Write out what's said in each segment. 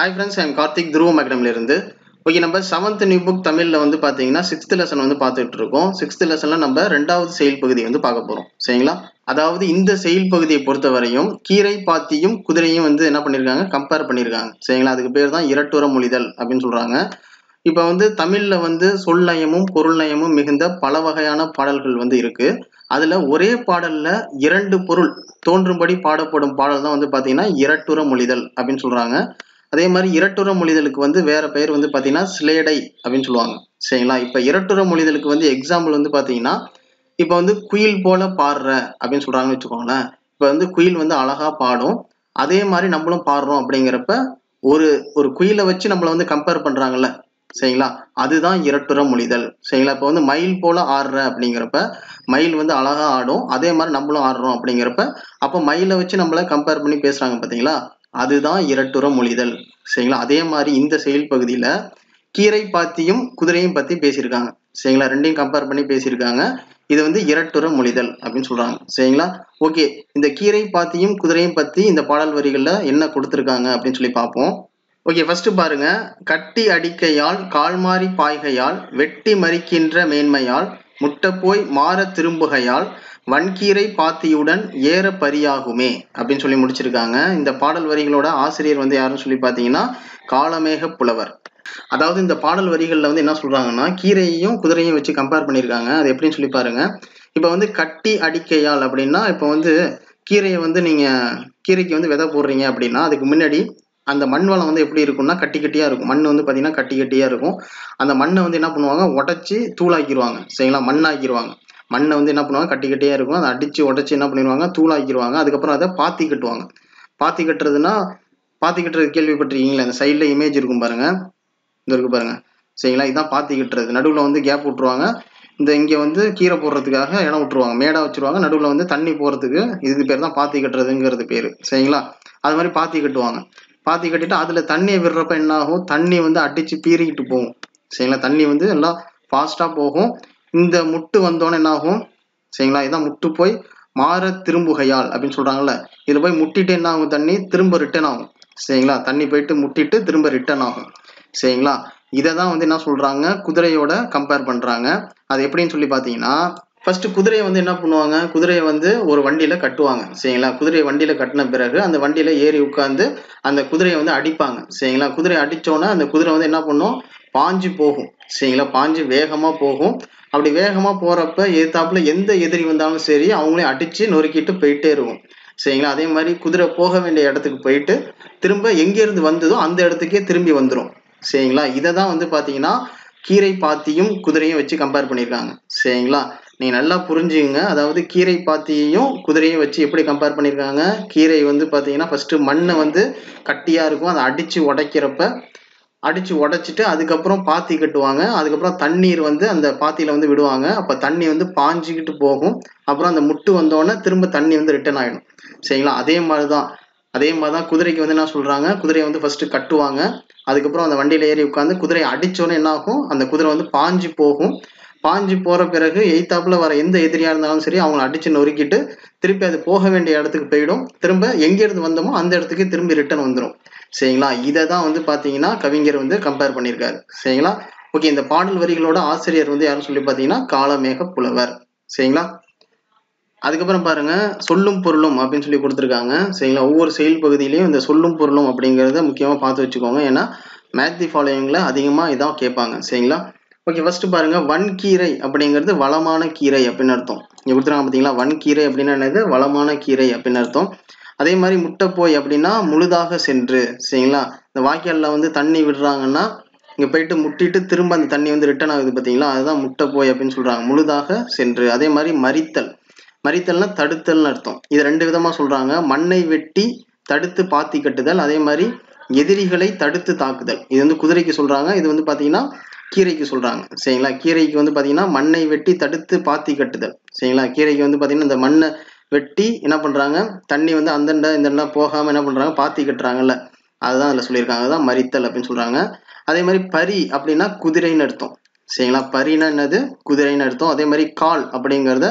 hi friends I'm Karthik துருவம் அகாடமில இருந்து okay நம்ம செவன்த் நியூ புக் தமிழில் வந்து பார்த்தீங்கன்னா சிக்ஸ்த் லெசன் வந்து பார்த்துட்டு இருக்கோம் சிக்ஸ்த் லெசனில் நம்ம ரெண்டாவது செயல் பகுதி வந்து பார்க்க போகிறோம் சரிங்களா அதாவது இந்த செயல் பகுதியை பொறுத்த வரையும் கீரை பாத்தியும் குதிரையும் வந்து என்ன பண்ணியிருக்காங்க கம்பேர் பண்ணியிருக்காங்க சரிங்களா அதுக்கு பேர் தான் இரட்டுற மொழிதல் அப்படின்னு சொல்கிறாங்க இப்போ வந்து தமிழில் வந்து சொல் நயமும் பொருள் நயமும் மிகுந்த பல வகையான பாடல்கள் வந்து இருக்கு அதில் ஒரே பாடலில் இரண்டு பொருள் தோன்றும்படி பாடப்படும் பாடல் தான் வந்து பார்த்தீங்கன்னா இரட்டுற மொழிதல் அப்படின்னு சொல்கிறாங்க அதே மாதிரி இரட்டுற மொழிதலுக்கு வந்து வேற பெயர் வந்து பார்த்தீங்கன்னா ஸ்லேடை அப்படின்னு சொல்லுவாங்க சரிங்களா இப்போ இரட்டுற மொழிதலுக்கு வந்து எக்ஸாம்பிள் வந்து பார்த்தீங்கன்னா இப்போ வந்து குயில் போல பாடுற அப்படின்னு சொல்றாங்கன்னு வச்சுக்கோங்களேன் இப்போ வந்து குயில் வந்து அழகா பாடும் அதே மாதிரி நம்மளும் பாடுறோம் அப்படிங்கிறப்ப ஒரு ஒரு குயிலை வச்சு நம்மளை வந்து கம்பேர் பண்றாங்கல்ல சரிங்களா அதுதான் இரட்டுற மொழிதல் சரிங்களா இப்போ வந்து மயில் போல ஆடுற அப்படிங்கிறப்ப மயில் வந்து அழகா ஆடும் அதே மாதிரி நம்மளும் ஆடுறோம் அப்படிங்கிறப்ப அப்போ மயிலை வச்சு நம்மளை கம்பேர் பண்ணி பேசுறாங்க பார்த்தீங்களா அதுதான் இரட்டுற மொழிதல் சரிங்களா அதே மாதிரி இந்த செயல் பகுதியில கீரை பாத்தியும் குதிரையும் பத்தி பேசியிருக்காங்க சரிங்களா ரெண்டையும் கம்பேர் பண்ணி பேசியிருக்காங்க இது வந்து இரட்டுற மொழிதல் அப்படின்னு சொல்றாங்க சரிங்களா ஓகே இந்த கீரை பாத்தியும் குதிரையும் பத்தி இந்த பாடல் வரிகள்ல என்ன கொடுத்துருக்காங்க அப்படின்னு சொல்லி பார்ப்போம் ஓகே ஃபர்ஸ்ட் பாருங்க கட்டி அடிக்கையால் கால்மாரி பாய்கையால் வெட்டி மறிக்கின்ற மேன்மையால் முட்டை போய் மாற திரும்புகையால் வன்கீரை பாத்தியுடன் ஏற பரியாகுமே அப்படின்னு சொல்லி முடிச்சிருக்காங்க இந்த பாடல் வரிகளோட ஆசிரியர் வந்து யாருன்னு சொல்லி பார்த்தீங்கன்னா காலமேக புலவர் அதாவது இந்த பாடல் வரிகளில் வந்து என்ன சொல்றாங்கன்னா கீரையையும் குதிரையும் வச்சு கம்பேர் பண்ணியிருக்காங்க அது எப்படின்னு சொல்லி பாருங்க இப்போ வந்து கட்டி அடிக்கையால் அப்படின்னா இப்போ வந்து கீரையை வந்து நீங்க கீரைக்கு வந்து விதை போடுறீங்க அப்படின்னா அதுக்கு முன்னாடி அந்த மண் வளம் வந்து எப்படி இருக்கும்னா கட்டி கட்டியா இருக்கும் மண் வந்து பார்த்தீங்கன்னா கட்டி கட்டியா இருக்கும் அந்த மண்ணை வந்து என்ன பண்ணுவாங்க உடச்சி தூளாக்கிடுவாங்க சரிங்களா மண்ணாக்கிடுவாங்க மண்ணை வந்து என்ன பண்ணுவாங்க கட்டி கட்டியா இருக்கும் அதை அடிச்சு உடச்சி என்ன பண்ணிடுவாங்க தூளாக்கிடுவாங்க அதுக்கப்புறம் அதை பாத்தி கட்டுவாங்க பாத்தி கட்டுறதுன்னா பாத்தி கட்டுறது கேள்விப்பட்டிருக்கீங்களா அந்த சைடில் இமேஜ் இருக்கும் பாருங்க இந்த இருக்கு பாருங்க சரிங்களா இதான் பாத்தி கட்டுறது நடுவில் வந்து கேப் விட்டுருவாங்க இந்த இங்கே வந்து கீரை போடுறதுக்காக இடம் விட்டுருவாங்க மேடா வச்சிருவாங்க நடுவில் வந்து தண்ணி போகிறதுக்கு இதுக்கு பேர் தான் பாத்தி கட்டுறதுங்கிறது பேர் சரிங்களா அது மாதிரி பாத்தி கட்டுவாங்க பாத்தி கட்டிட்டு அதில் தண்ணியை விடுறப்ப என்ன ஆகும் தண்ணி வந்து அடிச்சு பீறிக்கிட்டு போகும் சரிங்களா தண்ணி வந்து எல்லாம் ஃபாஸ்ட்டாக போகும் இந்த முட்டு வந்தோன்னே என்ன ஆகும் சரிங்களா இதான் முட்டு போய் மாற திரும்புகையால் அப்படின்னு சொல்றாங்கல்ல இது போய் முட்டிட்டு என்ன ஆகும் தண்ணி திரும்ப ரிட்டர்ன் ஆகும் சரிங்களா தண்ணி போயிட்டு முட்டிட்டு திரும்ப ரிட்டர்ன் ஆகும் சரிங்களா இதை தான் வந்து என்ன சொல்றாங்க குதிரையோட கம்பேர் பண்றாங்க அது எப்படின்னு சொல்லி பார்த்தீங்கன்னா ஃபர்ஸ்ட் குதிரையை வந்து என்ன பண்ணுவாங்க குதிரையை வந்து ஒரு வண்டியில கட்டுவாங்க சரிங்களா குதிரையை வண்டியில கட்டின பிறகு அந்த வண்டியில ஏறி உட்காந்து அந்த குதிரையை வந்து அடிப்பாங்க சரிங்களா குதிரையை அடிச்சோன்னே அந்த குதிரை வந்து என்ன பண்ணும் பாஞ்சு போகும் சரிங்களா பாஞ்சு வேகமா போகும் அப்படி வேகமா போறப்ப எதிர்த்தாப்புல எந்த எதிரி வந்தாலும் சரி அவங்களையும் அடிச்சு நொறுக்கிட்டு போயிட்டே இருக்கும் சரிங்களா அதே மாதிரி குதிரை போக வேண்டிய இடத்துக்கு போயிட்டு திரும்ப எங்க இருந்து வந்ததோ அந்த இடத்துக்கே திரும்பி வந்துடும் சரிங்களா இதை தான் வந்து பாத்தீங்கன்னா கீரை பாத்தியும் குதிரையும் வச்சு கம்பேர் பண்ணியிருக்காங்க சரிங்களா நீங்க நல்லா புரிஞ்சுங்க அதாவது கீரை பாத்தியையும் குதிரையும் வச்சு எப்படி கம்பேர் பண்ணியிருக்காங்க கீரை வந்து பாத்தீங்கன்னா ஃபர்ஸ்ட் மண்ணை வந்து கட்டியா இருக்கும் அதை அடிச்சு உடைக்கிறப்ப அடிச்சு உடைச்சிட்டு அதுக்கப்புறம் பாத்தி கட்டுவாங்க அதுக்கப்புறம் தண்ணீர் வந்து அந்த பாத்தியில வந்து விடுவாங்க அப்ப தண்ணி வந்து பாஞ்சுக்கிட்டு போகும் அப்புறம் அந்த முட்டு வந்தோடனே திரும்ப தண்ணி வந்து ரிட்டர்ன் ஆயிடும் சரிங்களா அதே மாதிரிதான் அதே மாதிரிதான் குதிரைக்கு வந்து என்ன சொல்றாங்க குதிரையை வந்து ஃபர்ஸ்ட் கட்டுவாங்க அதுக்கப்புறம் அந்த வண்டியில ஏறி உட்காந்து குதிரையை அடிச்சோன்னே என்ன ஆகும் அந்த குதிரை வந்து பாஞ்சு போகும் பாஞ்சு போற பிறகு எய்த்தாப்புல வர எந்த எதிரியா இருந்தாலும் சரி அவங்களை அடிச்சு நொறுக்கிட்டு திருப்பி அது போக வேண்டிய இடத்துக்கு போயிடும் திரும்ப எங்க இருந்து வந்தோமோ அந்த இடத்துக்கு திரும்பி ரிட்டர்ன் வந்துடும் சரிங்களா இதை தான் வந்து பாத்தீங்கன்னா கவிஞர் வந்து கம்பேர் பண்ணியிருக்காரு சரிங்களா ஓகே இந்த பாடல் வரிகளோட ஆசிரியர் வந்து யாரும் சொல்லி பாத்தீங்கன்னா காலமேக புலவர் சரிங்களா அதுக்கப்புறம் பாருங்க சொல்லும் பொருளும் அப்படின்னு சொல்லி கொடுத்துருக்காங்க சரிங்களா ஒவ்வொரு செயல் பகுதியிலையும் இந்த சொல்லும் பொருளும் அப்படிங்கிறத முக்கியமாக பார்த்து வச்சுக்கோங்க ஏன்னா மேத்தி ஃபாலோயிங்கில் அதிகமாக இதான் கேட்பாங்க சரிங்களா ஓகே ஃபர்ஸ்ட் பாருங்க வன்கீரை அப்படிங்கிறது வளமான கீரை அப்படின்னு அர்த்தம் இங்க கொடுத்துருக்காங்க பார்த்தீங்களா வன்கீரை அப்படின்னா என்னது வளமான கீரை அப்படின்னு அர்த்தம் அதே மாதிரி முட்டைப்போய் அப்படின்னா முழுதாக சென்று சரிங்களா இந்த வாய்க்காலில் வந்து தண்ணி விடுறாங்கன்னா இங்கே போயிட்டு முட்டிட்டு திரும்ப அந்த தண்ணி வந்து ரிட்டர்ன் ஆகுது பார்த்தீங்களா அதுதான் முட்டைப்போய் அப்படின்னு சொல்றாங்க முழுதாக சென்று அதே மாதிரி மறித்தல் மறித்தல்னா தடுத்தல்னு அர்த்தம் இது ரெண்டு விதமா சொல்றாங்க மண்ணை வெட்டி தடுத்து பாத்தி கட்டுதல் அதே மாதிரி எதிரிகளை தடுத்து தாக்குதல் இது வந்து குதிரைக்கு சொல்றாங்க இது வந்து பாத்தீங்கன்னா கீரைக்கு சொல்றாங்க சரிங்களா கீரைக்கு வந்து பாத்தீங்கன்னா மண்ணை வெட்டி தடுத்து பாத்தி கட்டுதல் சரிங்களா கீரைக்கு வந்து பாத்தீங்கன்னா இந்த மண்ணை வெட்டி என்ன பண்றாங்க தண்ணி வந்து அந்தண்ட இந்த போகாம என்ன பண்றாங்க பாத்தி கட்டுறாங்கல்ல அதுதான் அதுல சொல்லியிருக்காங்க அதுதான் மறித்தல் அப்படின்னு சொல்றாங்க அதே மாதிரி பரி அப்படின்னா குதிரைன்னு அர்த்தம் சரிங்களா பரினா என்னது குதிரைன்னு அர்த்தம் அதே மாதிரி கால் அப்படிங்கிறத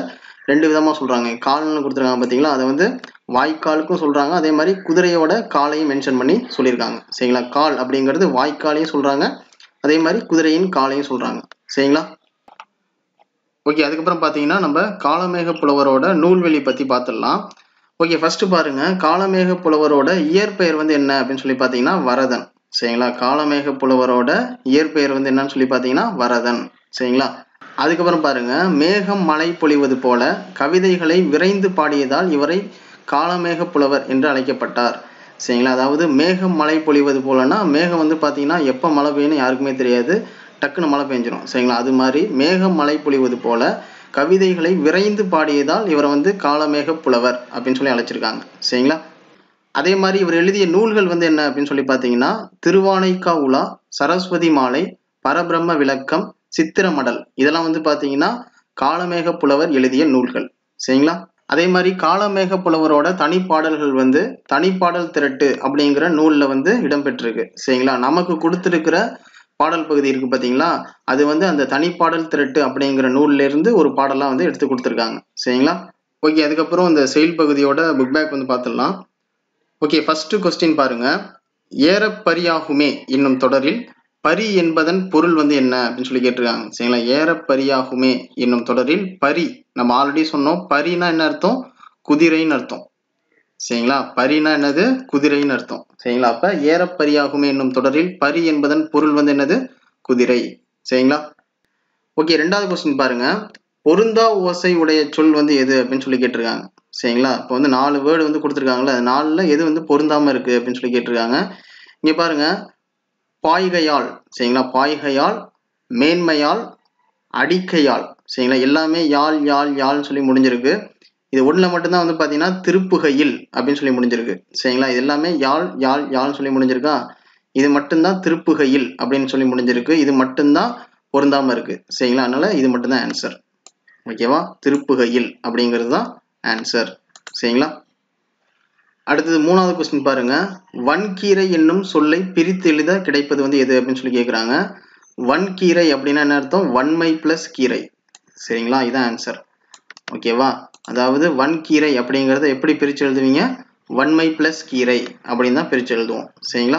ரெண்டு விதமாக சொல்கிறாங்க கால்னு கொடுத்துருக்காங்க பார்த்தீங்களா அதை வந்து வாய்க்காலுக்கும் சொல்கிறாங்க அதே மாதிரி குதிரையோட காலையும் மென்ஷன் பண்ணி சொல்லியிருக்காங்க சரிங்களா கால் அப்படிங்கிறது வாய்க்காலையும் சொல்கிறாங்க அதே மாதிரி குதிரையின் காலையும் சொல்கிறாங்க சரிங்களா ஓகே அதுக்கப்புறம் பார்த்தீங்கன்னா நம்ம காலமேக புலவரோட நூல்வெளி பற்றி பார்த்துடலாம் ஓகே ஃபர்ஸ்ட் பாருங்க காலமேக புலவரோட இயற்பெயர் வந்து என்ன அப்படின்னு சொல்லி பார்த்தீங்கன்னா வரதன் சரிங்களா காலமேக புலவரோட இயற்பெயர் வந்து என்னன்னு சொல்லி பார்த்தீங்கன்னா வரதன் சரிங்களா அதுக்கப்புறம் பாருங்க மேகம் மழை பொழிவது போல கவிதைகளை விரைந்து பாடியதால் இவரை காலமேக புலவர் என்று அழைக்கப்பட்டார் சரிங்களா அதாவது மேகம் மழை பொழிவது போலனா மேகம் வந்து பார்த்தீங்கன்னா எப்போ மழை பெய்யும்னு யாருக்குமே தெரியாது டக்குன்னு மழை பெஞ்சிரும் சரிங்களா அது மாதிரி மேகம் மழை பொழிவது போல கவிதைகளை விரைந்து பாடியதால் இவரை வந்து காலமேக புலவர் அப்படின்னு சொல்லி அழைச்சிருக்காங்க சரிங்களா அதே மாதிரி இவர் எழுதிய நூல்கள் வந்து என்ன அப்படின்னு சொல்லி பார்த்தீங்கன்னா திருவானைக்கா உலா சரஸ்வதி மாலை பரபிரம்ம விளக்கம் சித்திரமடல் இதெல்லாம் வந்து பார்த்தீங்கன்னா காலமேக புலவர் எழுதிய நூல்கள் சரிங்களா அதே மாதிரி காலமேக புலவரோட தனிப்பாடல்கள் வந்து தனிப்பாடல் திரட்டு அப்படிங்கிற நூலில் வந்து இடம்பெற்றிருக்கு சரிங்களா நமக்கு கொடுத்துருக்கிற பாடல் பகுதி இருக்கு பார்த்தீங்களா அது வந்து அந்த தனிப்பாடல் திரட்டு அப்படிங்கிற நூல்ல இருந்து ஒரு பாடலாம் வந்து எடுத்து கொடுத்துருக்காங்க சரிங்களா ஓகே அதுக்கப்புறம் இந்த செயல் பகுதியோட புக் பேக் வந்து பார்த்துடலாம் ஓகே ஃபர்ஸ்ட் கொஸ்டின் பாருங்க ஏறப்பரியாகுமே என்னும் தொடரில் பரி என்பதன் பொருள் வந்து என்ன அப்படின்னு சொல்லி கேட்டிருக்காங்க சரிங்களா ஏறப்பரியாகுமே என்னும் தொடரில் பரி நம்ம ஆல்ரெடி சொன்னோம் பரினா என்ன அர்த்தம் குதிரைன்னு அர்த்தம் சரிங்களா பரினா என்னது குதிரைன்னு அர்த்தம் சரிங்களா அப்ப ஏறப்பரியாகுமே என்னும் தொடரில் பரி என்பதன் பொருள் வந்து என்னது குதிரை சரிங்களா ஓகே ரெண்டாவது கொஸ்டின் பாருங்க பொருந்தா ஓசை உடைய சொல் வந்து எது அப்படின்னு சொல்லி கேட்டிருக்காங்க சரிங்களா இப்போ வந்து நாலு வேர்டு வந்து கொடுத்துருக்காங்கல்ல அது நாலுல எது வந்து பொருந்தாம இருக்கு அப்படின்னு சொல்லி கேட்டிருக்காங்க இங்க பாருங்க பாய்கையால் சரிங்களா பாய்கையால் மேன்மையால் அடிக்கையால் சரிங்களா எல்லாமே யாழ் யாழ் யாழ்னு சொல்லி முடிஞ்சிருக்கு இது ஒண்ணுல மட்டும்தான் வந்து பாத்தீங்கன்னா திருப்புகையில் அப்படின்னு சொல்லி முடிஞ்சிருக்கு சரிங்களா இது எல்லாமே யாழ் யாழ் யாழ்னு சொல்லி முடிஞ்சிருக்கா இது மட்டும்தான் திருப்புகையில் அப்படின்னு சொல்லி முடிஞ்சிருக்கு இது மட்டும்தான் பொருந்தாம இருக்கு சரிங்களா அதனால இது மட்டும்தான் ஆன்சர் ஓகேவா திருப்புகையில் அப்படிங்கிறது தான் ஆன்சர் சரிங்களா அடுத்தது மூணாவது கொஸ்டின் பாருங்க வன்கீரை என்னும் சொல்லை பிரித்து எழுத கிடைப்பது வந்து எது அப்படின்னு சொல்லி கேட்குறாங்க வன்கீரை அப்படின்னா என்ன அர்த்தம் வன்மை பிளஸ் கீரை சரிங்களா இதான் ஆன்சர் ஓகேவா அதாவது வன்கீரை அப்படிங்கிறத எப்படி பிரித்து எழுதுவீங்க வன்மை பிளஸ் கீரை அப்படின்னு தான் பிரித்து எழுதுவோம் சரிங்களா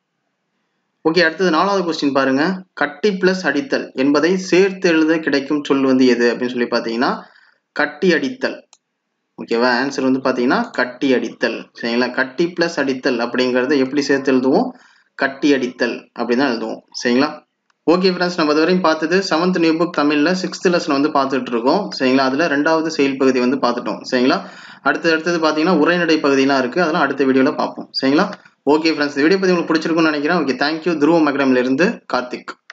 ஓகே அடுத்தது நாலாவது கொஸ்டின் பாருங்க கட்டி பிளஸ் அடித்தல் என்பதை சேர்த்து எழுத கிடைக்கும் சொல் வந்து எது அப்படின்னு சொல்லி பார்த்தீங்கன்னா கட்டி அடித்தல் ஓகேவா ஆன்சர் வந்து பார்த்தீங்கன்னா கட்டி அடித்தல் சரிங்களா கட்டி பிளஸ் அடித்தல் அப்படிங்கிறத எப்படி சேர்த்து எழுதுவோம் கட்டி அடித்தல் அப்படி தான் எழுதுவோம் சரிங்களா ஓகே ஃப்ரெண்ட்ஸ் நம்ம இதுவரையும் பார்த்தது செவன்த் நியூ புக் தமிழில் சிக்ஸ்த் லெசன் வந்து பார்த்துட்டு இருக்கோம் சரிங்களா அதில் ரெண்டாவது செயல் பகுதி வந்து பார்த்துட்டோம் சரிங்களா அடுத்தது அடுத்தது பார்த்தீங்கன்னா உரைநடை பகுதியெலாம் இருக்குது அதெல்லாம் அடுத்த வீடியோவில் பார்ப்போம் சரிங்களா ஓகே ஃப்ரெண்ட்ஸ் இந்த வீடியோ பற்றி உங்களுக்கு பிடிச்சிருக்கும்னு நினைக்கிறேன் ஓகே தேங்க்யூ துருவ மகடம்லேருந்து கார்த்திக்